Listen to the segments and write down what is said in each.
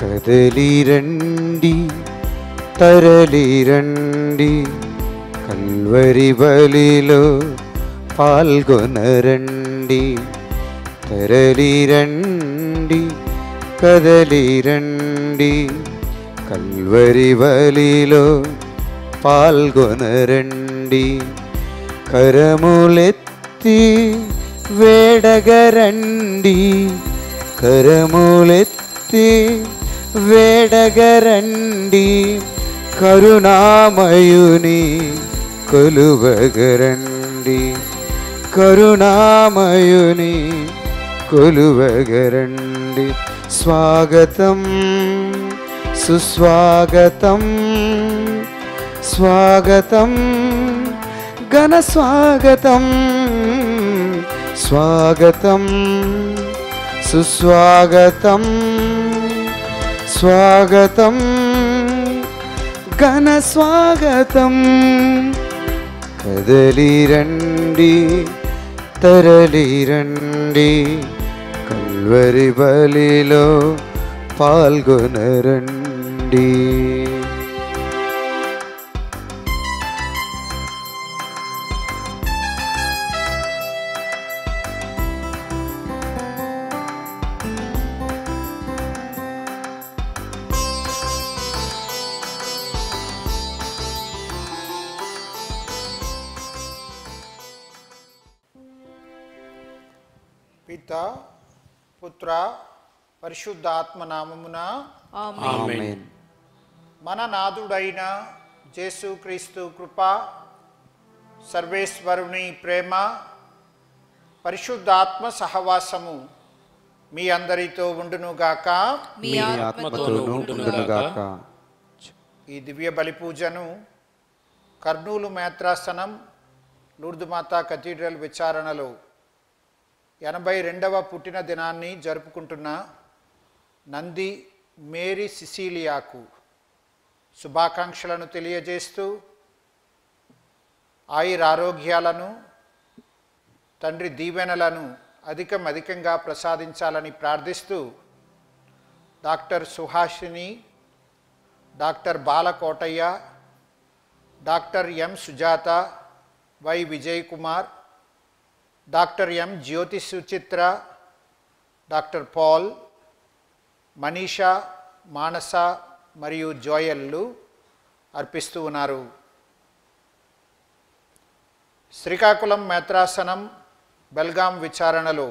కదలిరండి తరలిరండి Calvary బలిలో పాల్గొనరండి తరలిరండి కదలిరండి Calvary బలిలో పాల్గొనరండి కరములెత్తి వేడగరండి కరములెత్తి వేడగరండి కరుణామయుని కొలువగరండి కరుణామయుని కొలువగరండి స్వాగతం సుస్వాగతం స్వాగతం ఘన స్వాగతం స్వాగతం సుస్వాగతం స్వాగతం ఘన స్వాగతం కదలిరండి తరలిరండి కల్వరి బలిలో పాల్గొనరండి పిత పుత్ర పరిశుద్ధాత్మ నామమున ఆమేన్ మన నాథుడైన క్రీస్తు కృప సర్వేశ్వరుని ప్రేమ పరిశుద్ధాత్మ సహవాసము మీ అందరితో ఉండునుగాక మీ మీ ఆత్మతోనూ ఆత్మతోనూ ఉండునుగాక ఉండునుగాక ఈ దివ్య బలి పూజను కర్నూలు మేత్రాసనం లూర్దుమాతా కథీడ్రల్ విచారణలో ఎనభై రెండవ పుట్టిన దినాన్ని జరుపుకుంటున్న నంది మేరీ సిసీలియాకు శుభాకాంక్షలను తెలియజేస్తూ ఆయురారోగ్యాలను తండ్రి దీవెనలను అధికం అధికంగా ప్రసాదించాలని ప్రార్థిస్తూ doctor Suhasini doctor Balakotaiah doctor M Sujatha Y Vijay Kumar doctor M Jyothi Suchitra doctor Paul Manisha Manasa మరియు జోయల్లు అర్పిస్తూ ఉన్నారు శ్రీకాకుళం మేత్రాసనం బెల్గాం విచారణలో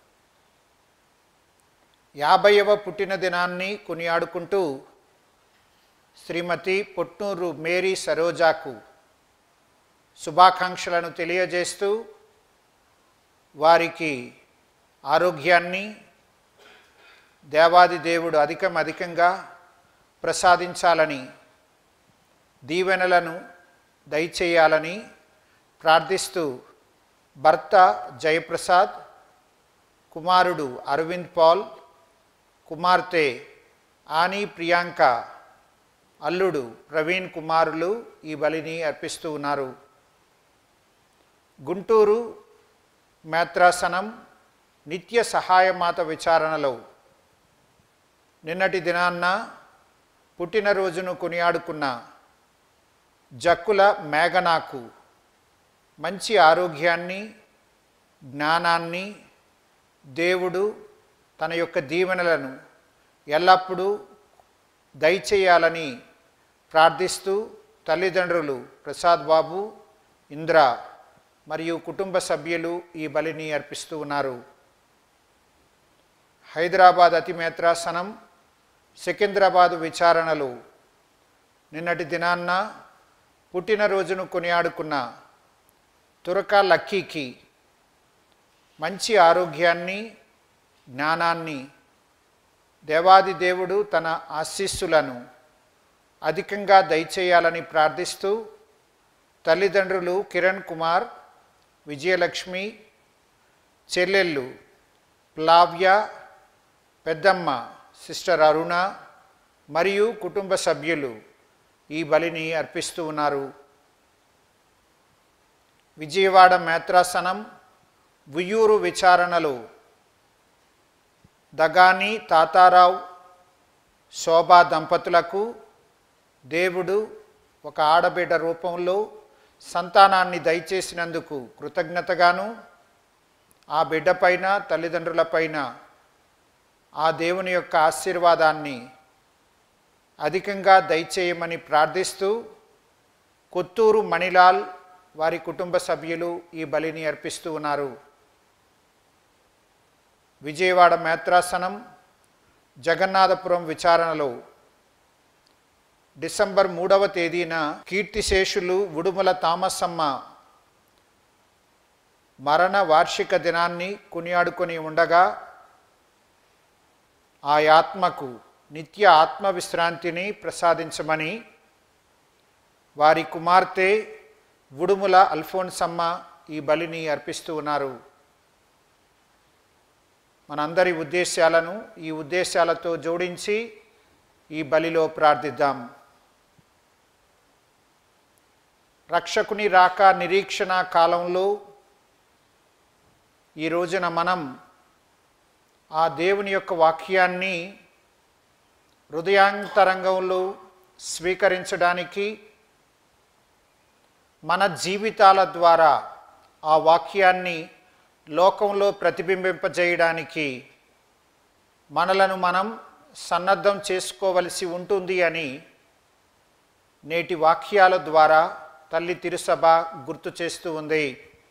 యాభైవ పుట్టిన దినాన్ని కొనియాడుకుంటూ శ్రీమతి పొట్నూరు మేరీ సరోజాకు శుభాకాంక్షలను తెలియజేస్తూ వారికి ఆరోగ్యాన్ని దేవాది దేవుడు అధికం అధికంగా ప్రసాదించాలని దీవెనలను దయచేయాలని ప్రార్థిస్తూ భర్త జయప్రసాద్ కుమారుడు అరవింద్ పాల్ కుమార్తె ఆని ప్రియాంక అల్లుడు ప్రవీణ్ కుమారులు ఈ బలిని అర్పిస్తూ ఉన్నారు గుంటూరు మేత్రాసనం నిత్య సహాయమాత విచారణలో నిన్నటి దినాన్న పుట్టినరోజును కొనియాడుకున్న జక్కుల మేఘనాకు మంచి ఆరోగ్యాన్ని జ్ఞానాన్ని దేవుడు తన యొక్క దీవెనలను ఎల్లప్పుడూ దయచేయాలని ప్రార్థిస్తూ తల్లిదండ్రులు ప్రసాద్ బాబు ఇంద్ర మరియు కుటుంబ సభ్యులు ఈ బలిని అర్పిస్తూ ఉన్నారు హైదరాబాద్ అతిమేత్రాసనం సికింద్రాబాద్ విచారణలు నిన్నటి దినాన్న పుట్టినరోజును కొనియాడుకున్న తురక లక్కీకి మంచి ఆరోగ్యాన్ని జ్ఞానాన్ని దేవాది దేవుడు తన ఆశీస్సులను అధికంగా దయచేయాలని ప్రార్థిస్తూ తల్లిదండ్రులు కిరణ్ కుమార్ విజయలక్ష్మి చెల్లెళ్ళు ప్లావ్య పెద్దమ్మ సిస్టర్ అరుణ మరియు కుటుంబ సభ్యులు ఈ బలిని అర్పిస్తూ ఉన్నారు విజయవాడ మేత్రాసనం ఉయ్యూరు విచారణలో దగాని తాతారావు శోభా దంపతులకు దేవుడు ఒక ఆడబిడ్డ రూపంలో సంతానాన్ని దయచేసినందుకు కృతజ్ఞతగాను ఆ బిడ్డపైన తల్లిదండ్రులపైన ఆ దేవుని యొక్క ఆశీర్వాదాన్ని అధికంగా దయచేయమని ప్రార్థిస్తూ కొత్తూరు మణిలాల్ వారి కుటుంబ సభ్యులు ఈ బలిని అర్పిస్తూ ఉన్నారు విజయవాడ మేత్రాసనం జగన్నాథపురం విచారణలో డిసెంబర్ మూడవ తేదీన కీర్తిశేషులు ఉడుమల తామసమ్మ మరణ వార్షిక దినాన్ని కొనియాడుకొని ఉండగా ఆ ఆత్మకు నిత్య ఆత్మవిశ్రాంతిని ప్రసాదించమని వారి కుమార్తె ఉడుముల అల్ఫోన్సమ్మ ఈ బలిని అర్పిస్తూ ఉన్నారు మనందరి ఉద్దేశాలను ఈ ఉద్దేశాలతో జోడించి ఈ బలిలో ప్రార్థిద్దాం రక్షకుని రాక నిరీక్షణ కాలంలో ఈ రోజున మనం ఆ దేవుని యొక్క వాక్యాన్ని హృదయాంతరంగంలో స్వీకరించడానికి మన జీవితాల ద్వారా ఆ వాక్యాన్ని లోకంలో ప్రతిబింబింపజేయడానికి మనలను మనం సన్నద్ధం చేసుకోవలసి ఉంటుంది అని నేటి వాక్యాల ద్వారా తల్లి తిరుసభ గుర్తు చేస్తూ ఉంది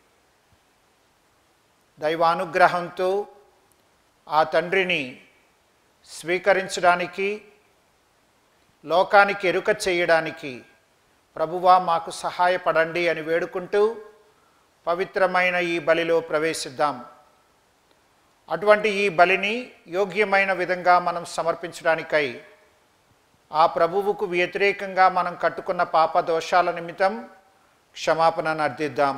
దైవానుగ్రహంతో ఆ తండ్రిని స్వీకరించడానికి లోకానికి ఎరుక చేయడానికి ప్రభువా మాకు సహాయపడండి అని వేడుకుంటూ పవిత్రమైన ఈ బలిలో ప్రవేశిద్దాం అటువంటి ఈ బలిని యోగ్యమైన విధంగా మనం సమర్పించడానికై ఆ ప్రభువుకు వ్యతిరేకంగా మనం కట్టుకున్న పాప దోషాల నిమిత్తం క్షమాపణను అర్థిద్దాం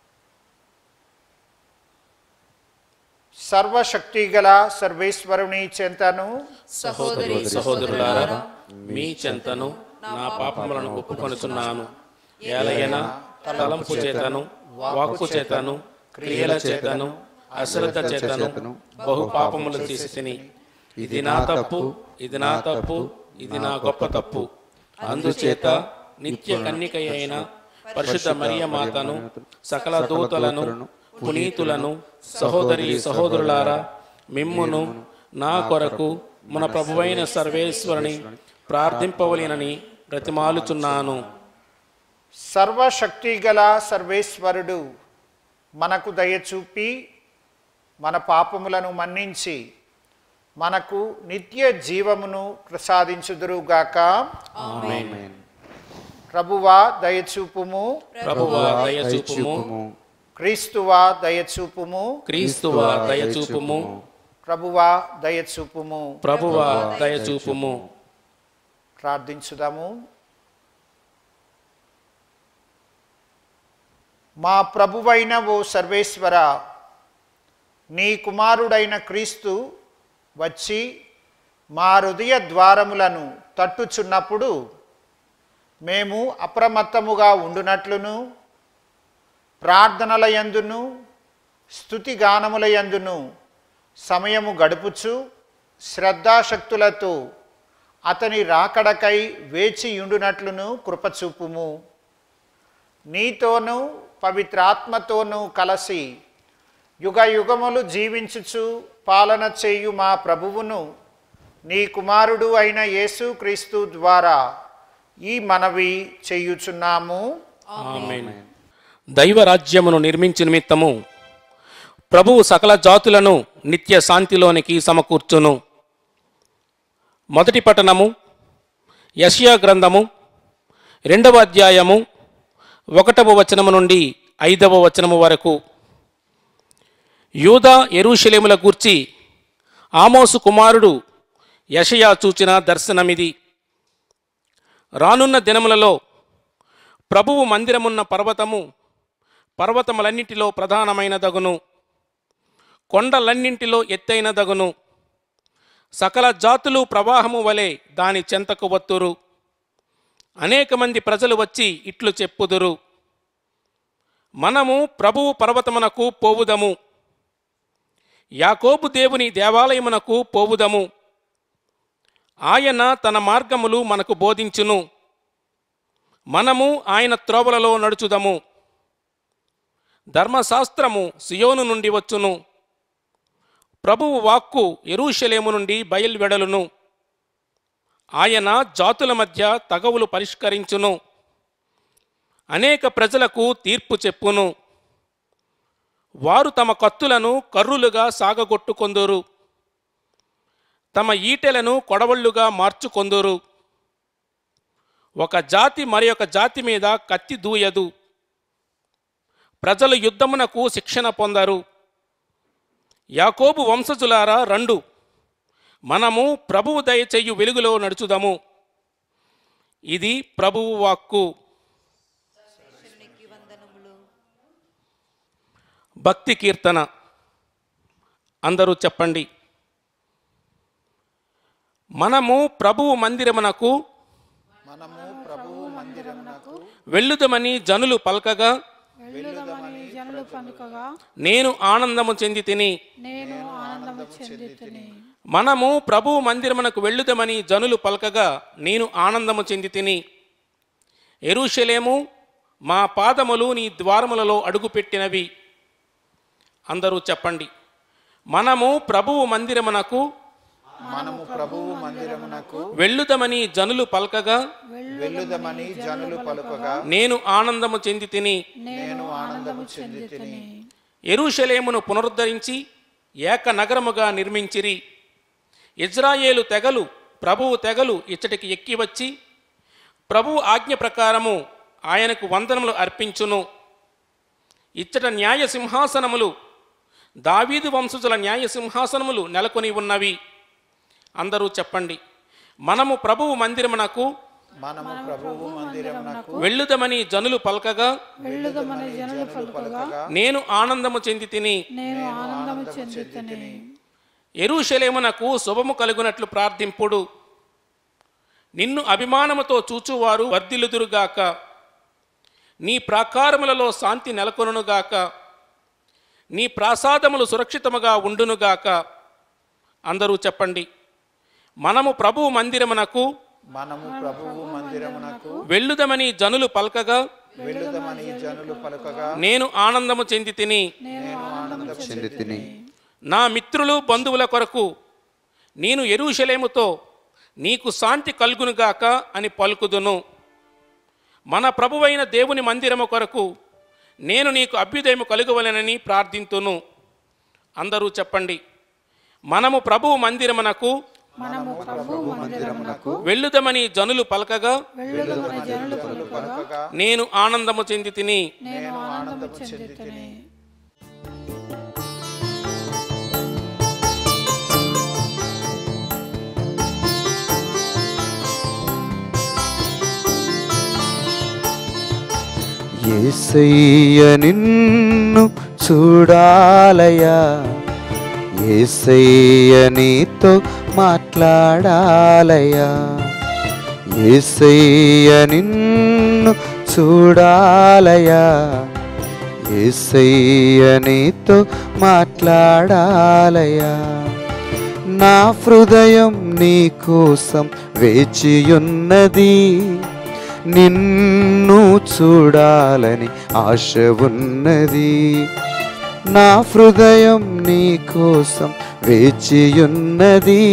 సర్వశక్తిగల సర్వేశ్వరుని చెంతను సహోదరి సహోదరులారా మీ చెంతను నా పాపములను ఒప్పుకొనుచున్నాను ఏలయన తలంపు చేతను వాక్కు చేతను క్రియల చేతను అశ్రద్ధ చేతను బహు పాపములు చేసి తిని ఇది నా తప్పు ఇది నా తప్పు ఇది నా గొప్ప తప్పు అందుచేత నిత్య కన్నిక అయిన పరిశుద్ధ మరియ మాతను సకల దూతలను పునీతులను సహోదరి సహోదరులారా మిమ్మును నా కొరకు మన ప్రభువైన సర్వేశ్వరుని ప్రార్థింపవలెనని బ్రతిమాలుచున్నాను సర్వశక్తిగల సర్వేశ్వరుడు మనకు దయచూపి మన పాపములను మన్నించి మనకు నిత్య జీవమును ప్రసాదించుదురుగాక ఆమేన్ ప్రభువా దయచూపుము ప్రభువా దయచూపుము క్రీస్తువా దయచూపుము క్రీస్తువా దయచూపుము ప్రభువా దయచూపుము ప్రభువా దయచూపుము ప్రార్థించుదాము మా ప్రభువైన ఓ సర్వేశ్వర నీ కుమారుడైన క్రీస్తు వచ్చి మా హృదయ ద్వారములను తట్టుచున్నప్పుడు మేము అప్రమత్తముగా ఉండునట్లును ప్రార్థనల యందును స్థుతిగానముల యందును సమయము గడుపుచు శ్రద్ధాశక్తులతో అతని రాకడకై వేచియుండునట్లును కృపచూపుము నీతోనూ పవిత్రాత్మతోనూ కలసి యుగ యుగములు జీవించుచు పాలన చేయు మా ప్రభువును నీ కుమారుడు అయిన యేసుక్రీస్తు ద్వారా ఈ మనవి చేయుచున్నాము ఆమేన్ దైవ రాజ్యమును నిర్మించు నిమిత్తము ప్రభువు సకల జాతులను నిత్య శాంతిలోనికి సమకూర్చును మొదటి పట్టణము యషియా గ్రంథము రెండవ అధ్యాయము ఒకటవ వచనము నుండి ఐదవ వచనము వరకు యూదా ఎరుషలేముల గూర్చి ఆమోసు కుమారుడు యషయా చూచిన దర్శనమిది రానున్న దినములలో ప్రభువు మందిరమున్న పర్వతము పర్వతములన్నింటిలో ప్రధానమైనదగును కొండలన్నింటిలో ఎత్తైనదగును సకల జాతులు ప్రవాహము వలె దాని చెంతకు వత్తురు అనేక మంది ప్రజలు వచ్చి ఇట్లు చెప్పుదురు మనము ప్రభువు పర్వతమునకు పోవుదము యాకోబు దేవుని దేవాలయమునకు పోవుదము ఆయన తన మార్గములు మనకు బోధించును మనము ఆయన త్రోవలలో నడుచుదము ధర్మశాస్త్రము సియోను నుండి వచ్చును ప్రభువు వాక్కు ఎరూషలేము నుండి బయల్వెడలును ఆయన జాతుల మధ్య తగవులు పరిష్కరించును అనేక ప్రజలకు తీర్పు చెప్పును వారు తమ కత్తులను కర్రులుగా సాగగొట్టుకొందురు తమ ఈటెలను కొడవళ్ళుగా మార్చుకొందురు ఒక జాతి మరి ఒక జాతి మీద కత్తి దూయదు ప్రజలు యుద్ధమునకు శిక్షణ పొందరు యాకోబు వంశజులారా రండు మనము ప్రభువు దయచెయ్యు వెలుగులో నడుచుదము ఇది ప్రభువు వాక్కు భక్తి కీర్తన అందరూ చెప్పండి మనము ప్రభువు మందిరమునకు మనము ప్రభువు మందిరమునకు వెళ్ళుదమని జనులు పలకగా వెళ్ళుదమని జనులు పలుకగా నేను ఆనందము చెంది తిని నేను ఆనందము చెందితిని మనము ప్రభువు మందిరమునకు వెళ్ళుదమని జనులు పలకగా నేను ఆనందము చెంది తిని ఎరుషలేము మా పాదములు నీ ద్వారములలో అడుగుపెట్టినవి అందరూ చెప్పండి మనము ప్రభువు మందిరమునకు మనము ప్రభువు మందిరమునకు వెళ్ళుదమని జనులు పలకగా వెళ్ళుదమని జనులు పలుకగా నేను ఆనందము చెంది తిని నేను ఆనందము చెంది తిని ఎరుషలేమును పునరుద్ధరించి ఏక నగరముగా నిర్మించిరి ఇజ్రాయేలు తెగలు ప్రభువు తెగలు ఇచ్చటికి ఎక్కి వచ్చి ప్రభువు ఆజ్ఞ ప్రకారము ఆయనకు వందనములు అర్పించును ఇచ్చట న్యాయ సింహాసనములు దావీదు వంశజుల న్యాయ సింహాసనములు నెలకొని ఉన్నవి అందరూ చెప్పండి మనము ప్రభువు మందిరమునకు మనము ప్రభువు మందిరమునకు వెళ్ళుదమని జనులు పలకగా వెళ్ళుదమని జనులు పలుకగా నేను ఆనందము చెంది తిని నేను ఆనందము చెందితిని ఎరుషలేమునకు శుభము కలుగునట్లు ప్రార్థింపుడు నిన్ను అభిమానముతో చూచువారు వర్ధిల్లుదురుగాక నీ ప్రాకారములలో శాంతి నెలకొనుగాక నీ ప్రాసాదములు సురక్షితముగా ఉండునుగాక అందరూ చెప్పండి మనము ప్రభువు మందిరమునకు మనము ప్రభువు మందిరమునకు వెళ్ళుదమని జనులు పలకగా వెళ్ళుదమని జనులు పలుకగా నేను ఆనందము చెంది తిని నేను ఆనందము చెంది తిని నా మిత్రులు బంధువుల కొరకు నేను ఎరుషలేముతో నీకు శాంతి కలుగునుగాక అని పలుకుదును మన ప్రభువైన దేవుని మందిరము కొరకు నేను నీకు అభ్యుదయము కలుగవలెనని ప్రార్థింతును అందరూ చెప్పండి మనము ప్రభువు మందిరమునకు మనము ప్రభు మందిరమునకు వెళ్ళుదమని జనులు పలకగా వెళ్ళుదమని జనులు పలుకగా నేను ఆనందము చెంది తిని నేను ఆనందము చెందితిని ఏసయ్య నిన్ను చూడాలయా ఏసయ్య నీతో మాట్లాడాలయా ఏసయ్య నిన్ను చూడాలయా ఏసయ్య నీతో మాట్లాడాలయా నా హృదయం నీ కోసం వేచియున్నది నిన్ను చూడాలని ఆశ ఉన్నది నా హృదయం నీ కోసం వేచియున్నది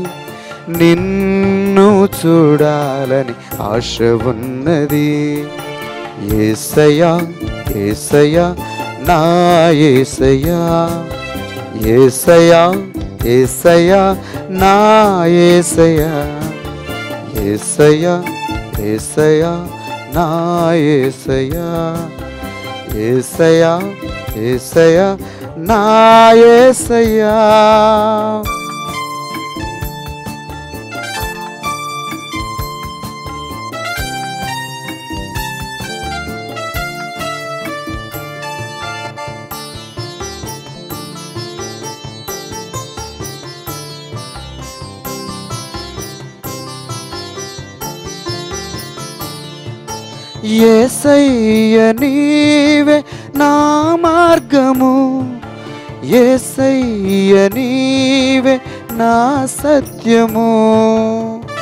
నిన్ను చూడాలని ఆశ ఉన్నది ఏసయా ఏసయా నా ఏసయా ఏసయా ఏసయా నా ఏసయా ఏసయా ఏసయా నా ఏసయా ఏసయా ఏసయా నా ఏసయా ఏసయ్య నీవే నా మార్గము ఏసయ్య నీవే నా సత్యము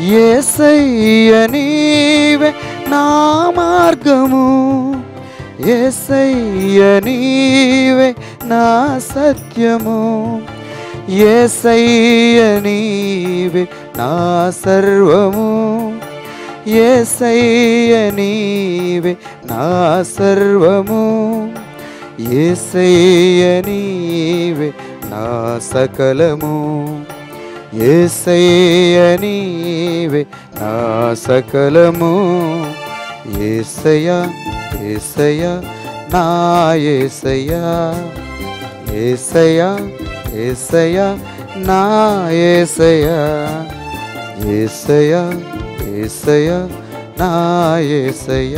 ఏసయ్య నీవే నా మార్గము ఏసయ్య నీవే నా సత్యము ఏసయ్య నీవే నా సర్వము ఏసయ్య నీవే నా సర్వము ఏసయ్య నీవే నా సకలము ఏసయ్య నీవే నా సకలము ఏసయ్య ఏసయ్య నా ఏసయ్య ఏసయ్య ఏసయ్య నా ఏసయ్య ఏసయ్య ఏసయ్య నా ఏసయ్య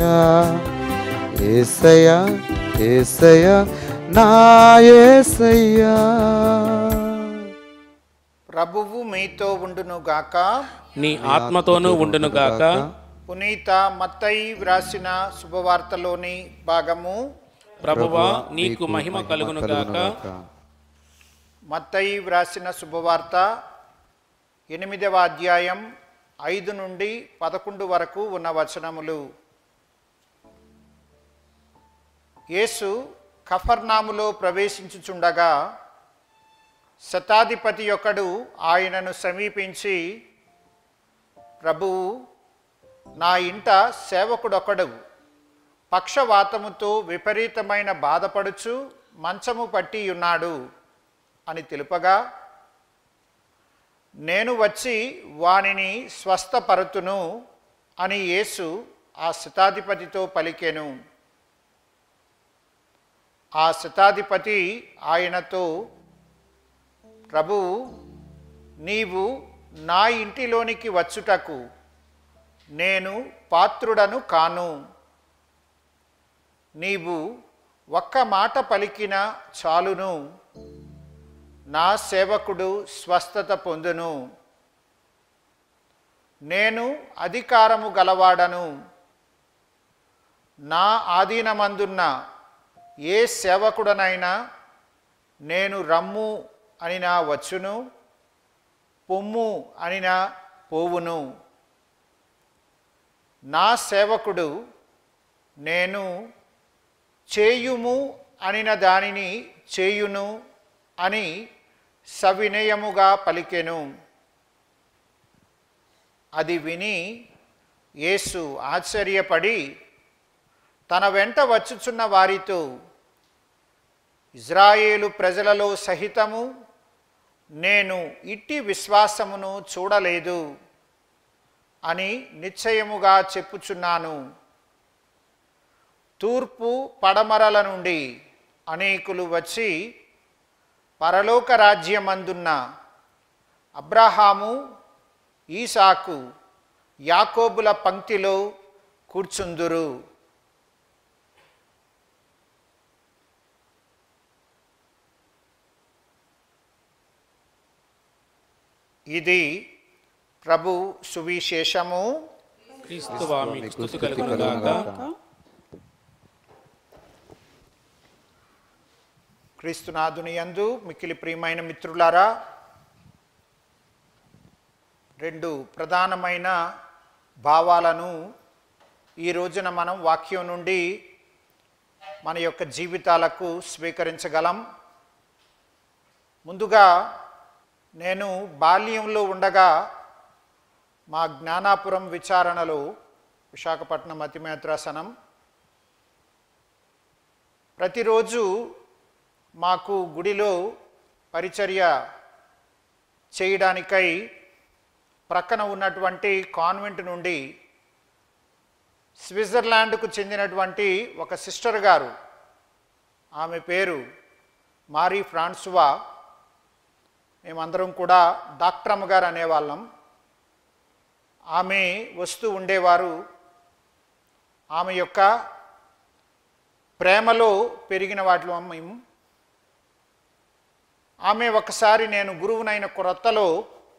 ఏసయ్య ఏసయ్య నా ఏసయ్య ప్రభువు మీతో ఉండును గాక నీ ఆత్మతోనూ ఉండును గాక పునీత మత్తయి వ్రాసిన శుభవార్తలోని భాగము ప్రభువా నీకు మహిమ కలుగును గాక మత్తయి వ్రాసిన శుభవార్త ఎనిమిదవ అధ్యాయం ఐదు నుండి పదకొండు వరకు ఉన్న వచనములు యేసు కఫర్నాములో ప్రవేశించుచుండగా శతాధిపతి ఒకడు ఆయనను సమీపించి ప్రభువు నా ఇంట సేవకుడొకడు పక్షవాతముతో విపరీతమైన బాధపడుచు మంచము పట్టి ఉన్నాడు అని తెలుపగా నేను వచ్చి వానిని స్వస్థపరుతును అని యేసు ఆ శతాధిపతితో పలికెను ఆ శతాధిపతి ఆయనతో ప్రభువు నీవు నా ఇంటిలోనికి వచ్చుటకు నేను పాత్రుడను కాను నీవు ఒక్క మాట పలికిన చాలును నా సేవకుడు స్వస్థత పొందును నేను అధికారము గలవాడను నా ఆధీనమందున్న ఏ సేవకుడనైనా నేను రమ్ము అనినా వచ్చును పొమ్ము అనినా పోవును నా సేవకుడు నేను చేయుము అనిన దానిని చేయును అని సవినయముగా పలికెను అది విని యేసు ఆశ్చర్యపడి తన వెంట వచ్చుచున్న వారితో ఇజ్రాయేలు ప్రజలలో సహితము నేను ఇట్టి విశ్వాసమును చూడలేదు అని నిశ్చయముగా చెప్పుచున్నాను తూర్పు పడమరల నుండి అనేకులు వచ్చి పరలోక రాజ్యమందున్న అబ్రహాము ఈసాకు యాకోబుల పంక్తిలో కూర్చుందురు ఇది ప్రభు సువిశేషము క్రీస్తువా మీకు స్తుతి కలుగును గాక క్రీస్తునాథుని యందు మిక్కిలి ప్రియమైన మిత్రులారా రెండు ప్రధానమైన భావాలను ఈ రోజున మనం వాక్యం నుండి మన యొక్క జీవితాలకు స్వీకరించగలం ముందుగా నేను బాల్యంలో ఉండగా మా జ్ఞానాపురం విచారణలో విశాఖపట్నం అతిమేత్రాసనం ప్రతిరోజు మాకు గుడిలో పరిచర్య చేయడానికై ప్రక్కన ఉన్నటువంటి కాన్వెంట్ నుండి స్విట్జర్లాండ్కు చెందినటువంటి ఒక సిస్టర్ గారు ఆమె పేరు మారీ ఫ్రాన్సువా మేమందరం కూడా డాక్టర్ అమ్మగారు అనేవాళ్ళం ఆమె వస్తూ ఉండేవారు ఆమె యొక్క ప్రేమలో పెరిగిన వాటిలో మేము ఆమె ఒకసారి నేను గురువునైన కొరతలో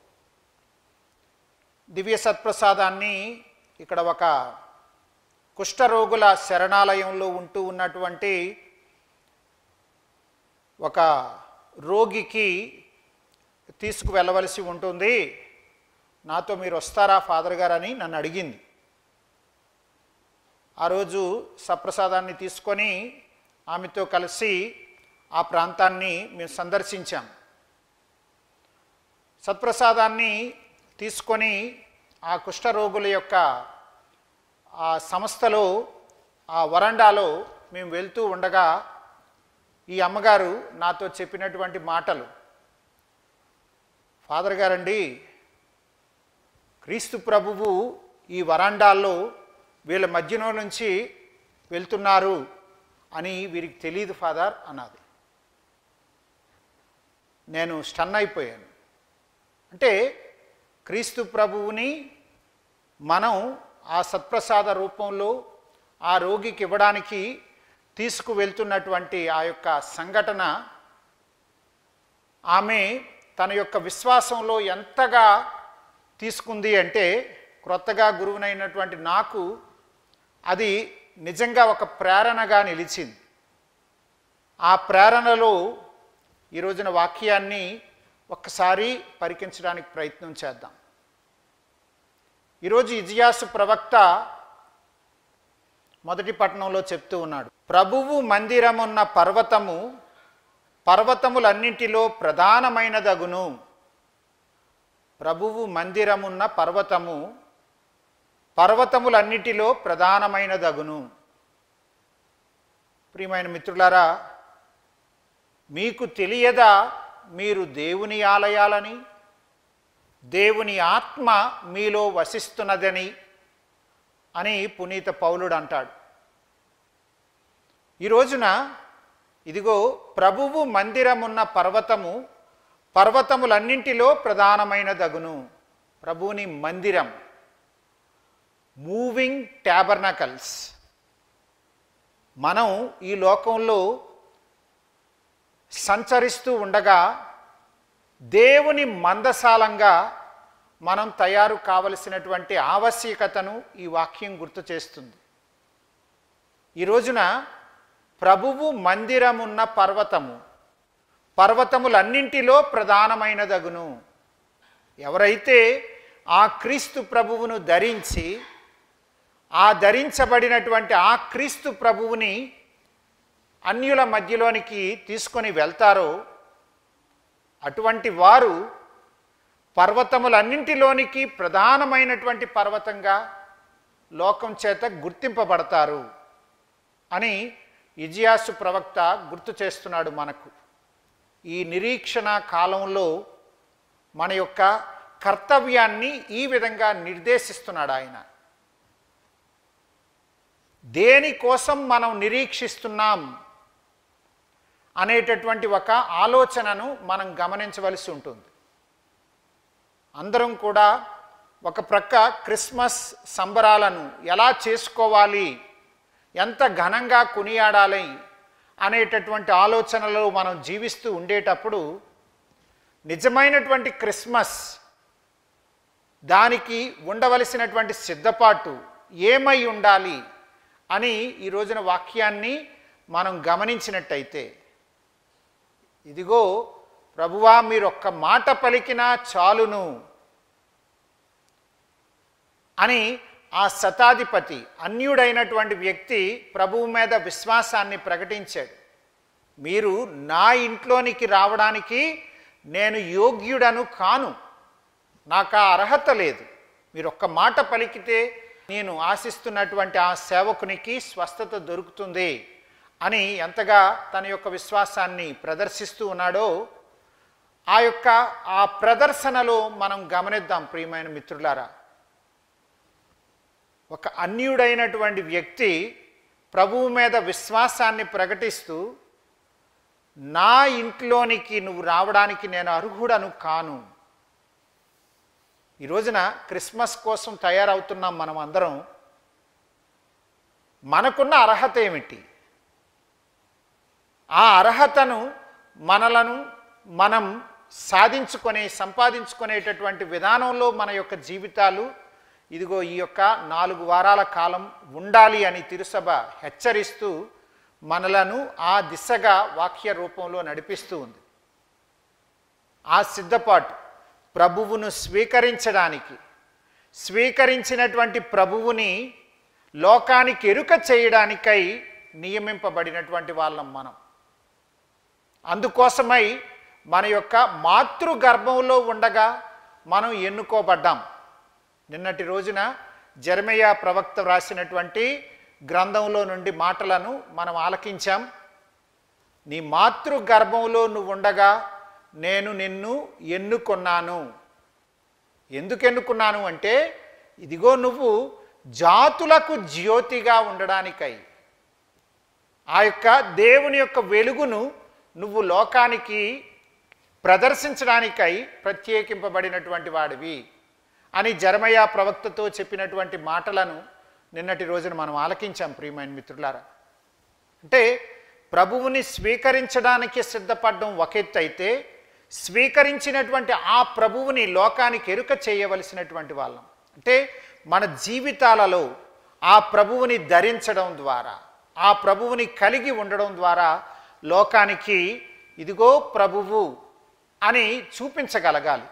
దివ్య సత్ప్రసాదాన్ని ఇక్కడ ఒక కుష్ఠరోగుల శరణాలయంలో ఉంటూ ఉన్నటువంటి ఒక రోగికి తీసుకువెళ్ళవలసి ఉంటుంది నాతో మీరు వస్తారా ఫాదర్ గారు అని నన్ను అడిగింది ఆ రోజు సప్రసాదాన్ని తీసుకొని ఆమెతో కలిసి ఆ ప్రాంతాన్ని మేము సందర్శించాం సత్ప్రసాదాన్ని తీసుకొని ఆ కుష్ఠరోగుల యొక్క ఆ సంస్థలో ఆ వరండాలో మేము వెళ్తూ ఉండగా ఈ అమ్మగారు నాతో చెప్పినటువంటి మాటలు ఫాదర్ గారండి క్రీస్తు ప్రభువు ఈ వరాండాల్లో వీళ్ళ మధ్యలో నుంచి వెళ్తున్నారు అని వీరికి తెలియదు ఫాదర్ అన్నది నేను స్టన్ అయిపోయాను అంటే క్రీస్తు ప్రభువుని మనం ఆ సత్ప్రసాద రూపంలో ఆ రోగికి ఇవ్వడానికి తీసుకువెళ్తున్నటువంటి ఆ యొక్క సంఘటన ఆమె తన యొక్క విశ్వాసంలో ఎంతగా తీసుకుంది అంటే క్రొత్తగా గురువునైనటువంటి నాకు అది నిజంగా ఒక ప్రేరణగా నిలిచింది ఆ ప్రేరణలో ఈ రోజున వాక్యాన్ని ఒక్కసారి పరికించడానికి ప్రయత్నం చేద్దాం ఈరోజు ఇజియాసు ప్రవక్త మొదటి పట్టణంలో చెప్తూ ఉన్నాడు ప్రభువు మందిరమున్న పర్వతము పర్వతములన్నింటిలో ప్రధానమైనదగును ప్రభువు మందిరమున్న పర్వతము పర్వతములన్నిటిలో ప్రధానమైనదగును ప్రియమైన మిత్రులారా మీకు తెలియదా మీరు దేవుని ఆలయాలని దేవుని ఆత్మ మీలో వసిస్తున్నదని అని పునీత పౌలుడు అంటాడు ఈ రోజున ఇదిగో ప్రభువు మందిరమున్న పర్వతము పర్వతములన్నింటిలో ప్రధానమైనదగును ప్రభువుని మందిరం మూవింగ్ ట్యాబర్నకల్స్ మనం ఈ లోకంలో సంచరిస్తూ ఉండగా దేవుని మందసాలంగా మనం తయారు కావలసినటువంటి ఆవశ్యకతను ఈ వాక్యం గుర్తు చేస్తుంది ఈ రోజున ప్రభువు మందిరమున్న పర్వతము పర్వతములన్నింటిలో ప్రధానమైనదగును ఎవరైతే ఆ క్రీస్తు ప్రభువును ధరించి ఆ ధరించబడినటువంటి ఆ క్రీస్తు ప్రభువుని అన్యుల మధ్యలోనికి తీసుకొని వెళ్తారో అటువంటి వారు పర్వతములన్నింటిలోనికి ప్రధానమైనటువంటి పర్వతంగా లోకం చేత గుర్తింపబడతారు అని ఇజియాసు ప్రవక్త గుర్తు చేస్తున్నాడు మనకు ఈ నిరీక్షణ కాలంలో మన యొక్క కర్తవ్యాన్ని ఈ విధంగా నిర్దేశిస్తున్నాడు ఆయన దేనికోసం మనం నిరీక్షిస్తున్నాం అనేటటువంటి ఒక ఆలోచనను మనం గమనించవలసి ఉంటుంది అందరం కూడా ఒక ప్రక్క క్రిస్మస్ సంబరాలను ఎలా చేసుకోవాలి ఎంత ఘనంగా కొనియాడాలి అనేటటువంటి ఆలోచనలో మనం జీవిస్తూ ఉండేటప్పుడు నిజమైనటువంటి క్రిస్మస్ దానికి ఉండవలసినటువంటి సిద్ధపాటు ఏమై ఉండాలి అని ఈ రోజున వాక్యాన్ని మనం గమనించినట్టయితే ఇదిగో ప్రభువా మీరు ఒక్క మాట పలికినా చాలును అని ఆ శతాధిపతి అన్యుడైనటువంటి వ్యక్తి ప్రభువు మీద విశ్వాసాన్ని ప్రకటించాడు మీరు నా ఇంట్లోనికి రావడానికి నేను యోగ్యుడను కాను నాకు ఆ అర్హత లేదు మీరు ఒక్క మాట పలికితే నేను ఆశిస్తున్నటువంటి ఆ సేవకునికి స్వస్థత దొరుకుతుంది అని ఎంతగా తన యొక్క విశ్వాసాన్ని ప్రదర్శిస్తూ ఉన్నాడో ఆ యొక్క ఆ ప్రదర్శనలో మనం గమనిద్దాం ప్రియమైన మిత్రులారా ఒక అన్యుడైనటువంటి వ్యక్తి ప్రభువు మీద విశ్వాసాన్ని ప్రకటిస్తూ నా ఇంట్లోనికి నువ్వు రావడానికి నేను అర్హుడను కాను ఈ రోజున క్రిస్మస్ కోసం తయారవుతున్నాం మనం అందరం మనకున్న అర్హత ఏమిటి ఆ అర్హతను మనలను మనం సాధించుకొని సంపాదించుకునేటటువంటి విధానంలో మన యొక్క జీవితాలు ఇదిగో ఈ యొక్క నాలుగు వారాల కాలం ఉండాలి అని తిరుసభ హెచ్చరిస్తూ మనలను ఆ దిశగా వాక్య రూపంలో నడిపిస్తూ ఉంది ఆ సిద్ధపాటు ప్రభువును స్వీకరించడానికి స్వీకరించినటువంటి ప్రభువుని లోకానికి ఎరుక చేయడానికై నియమింపబడినటువంటి వాళ్ళం మనం అందుకోసమై మన యొక్క మాతృ గర్భంలో ఉండగా మనం ఎన్నుకోబడ్డాం నిన్నటి రోజున జర్మయ్య ప్రవక్త వ్రాసినటువంటి గ్రంథంలో నుండి మాటలను మనం ఆలకించాం నీ మాతృ గర్భంలో నువ్వు ఉండగా నేను నిన్ను ఎన్నుకొన్నాను ఎందుకు ఎన్నుకున్నాను అంటే ఇదిగో నువ్వు జాతులకు జ్యోతిగా ఉండడానికై ఆ యొక్క దేవుని యొక్క వెలుగును నువ్వు లోకానికి ప్రదర్శించడానికై ప్రత్యేకింపబడినటువంటి వాడివి అని జరమయ్య ప్రవక్తతో చెప్పినటువంటి మాటలను నిన్నటి రోజున మనం ఆలకించాం ప్రియమైన మిత్రులారా అంటే ప్రభువుని స్వీకరించడానికి సిద్ధపడడం ఒక ఎత్తు అయితే స్వీకరించినటువంటి ఆ ప్రభువుని లోకానికి ఎరుక చేయవలసినటువంటి వాళ్ళం అంటే మన జీవితాలలో ఆ ప్రభువుని ధరించడం ద్వారా ఆ ప్రభువుని కలిగి ఉండడం ద్వారా లోకానికి ఇదిగో ప్రభువు అని చూపించగలగాలి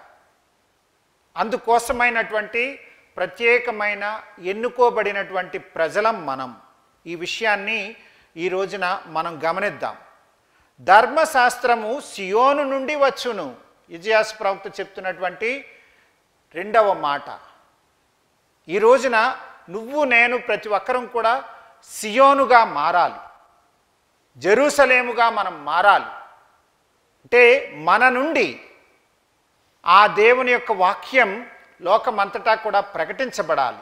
అందుకోసమైనటువంటి ప్రత్యేకమైన ఎన్నుకోబడినటువంటి ప్రజలం మనం ఈ విషయాన్ని ఈ రోజున మనం గమనిద్దాం ధర్మశాస్త్రము సియోను నుండి వచ్చును ఇజయాస్ ప్రవక్త చెప్తున్నటువంటి రెండవ మాట ఈ రోజున నువ్వు నేను ప్రతి ఒక్కరం కూడా సియోనుగా మారాలి జెరూసలేముగా మనం మారాలి అంటే మన నుండి ఆ దేవుని యొక్క వాక్యం లోకమంతటా కూడా ప్రకటించబడాలి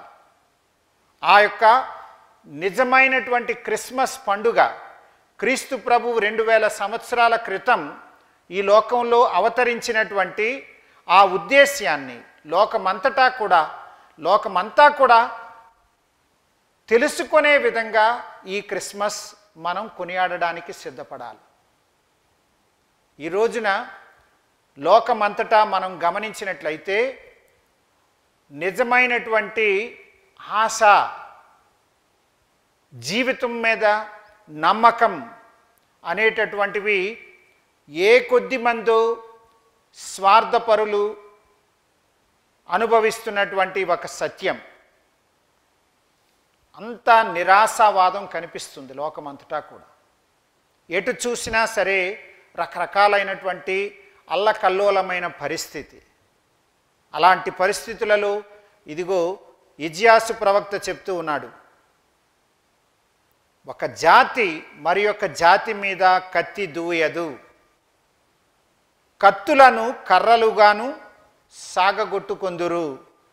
ఆ యొక్క నిజమైనటువంటి క్రిస్మస్ పండుగ క్రీస్తు ప్రభు రెండు వేల సంవత్సరాల క్రితం ఈ లోకంలో అవతరించినటువంటి ఆ ఉద్దేశ్యాన్ని లోకమంతటా కూడా లోకమంతా కూడా తెలుసుకునే విధంగా ఈ క్రిస్మస్ మనం కొనియాడడానికి సిద్ధపడాలి ఈ రోజున లోకమంతటా మనం గమనించినట్లయితే నిజమైనటువంటి ఆశ జీవితం మీద నమ్మకం అనేటటువంటివి ఏ కొద్ది మందో స్వార్థపరులు అనుభవిస్తున్నటువంటి ఒక సత్యం అంత నిరాశావాదం కనిపిస్తుంది లోకమంతటా కూడా ఎటు చూసినా సరే రకరకాలైనటువంటి అల్లకల్లోలమైన పరిస్థితి అలాంటి పరిస్థితులలో ఇదిగో ఇజియాసు ప్రవక్త చెప్తూ ఉన్నాడు ఒక జాతి మరి యొక్క జాతి మీద కత్తి దూయదు కత్తులను కర్రలుగాను సాగగొట్టుకొందురు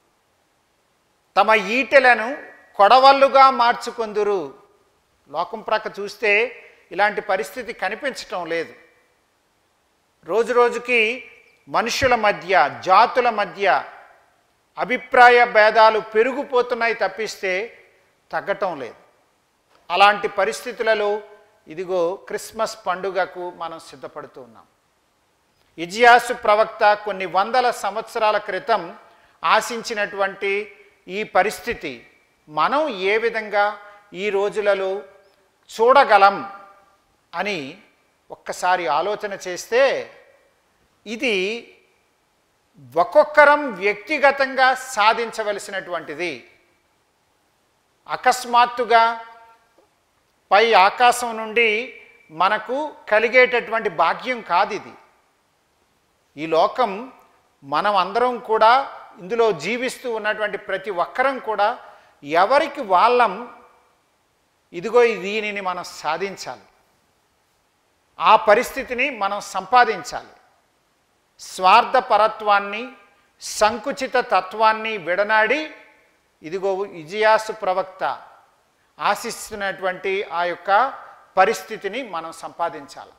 తమ ఈటెలను కొడవళ్ళుగా మార్చుకొందురు లోకం ప్రక్క చూస్తే ఇలాంటి పరిస్థితి కనిపించటం లేదు రోజు రోజుకి మనుషుల మధ్య జాతుల మధ్య అభిప్రాయ భేదాలు పెరిగిపోతున్నాయి తప్పిస్తే తగ్గటం లేదు అలాంటి పరిస్థితులలో ఇదిగో క్రిస్మస్ పండుగకు మనం సిద్ధపడుతూ ఉన్నాం ఇజియాసు ప్రవక్త కొన్ని వందల సంవత్సరాల క్రితం ఆశించినటువంటి ఈ పరిస్థితి మనం ఏ విధంగా ఈ రోజులలో చూడగలం అని ఒక్కసారి ఆలోచన చేస్తే ఇది ఒక్కొక్కరం వ్యక్తిగతంగా సాధించవలసినటువంటిది అకస్మాత్తుగా పై ఆకాశం నుండి మనకు కలిగేటటువంటి భాగ్యం కాదు ఇది ఈ లోకం మనం అందరం కూడా ఇందులో జీవిస్తూ ఉన్నటువంటి ప్రతి ఒక్కరం కూడా ఎవరికి వాళ్ళం ఇదిగో దీనిని మనం సాధించాలి ఆ పరిస్థితిని మనం సంపాదించాలి స్వార్థపరత్వాన్ని సంకుచిత తత్వాన్ని విడనాడి ఇదిగో ఇజియాసు ప్రవక్త ఆశిస్తున్నటువంటి ఆ యొక్క పరిస్థితిని మనం సంపాదించాలి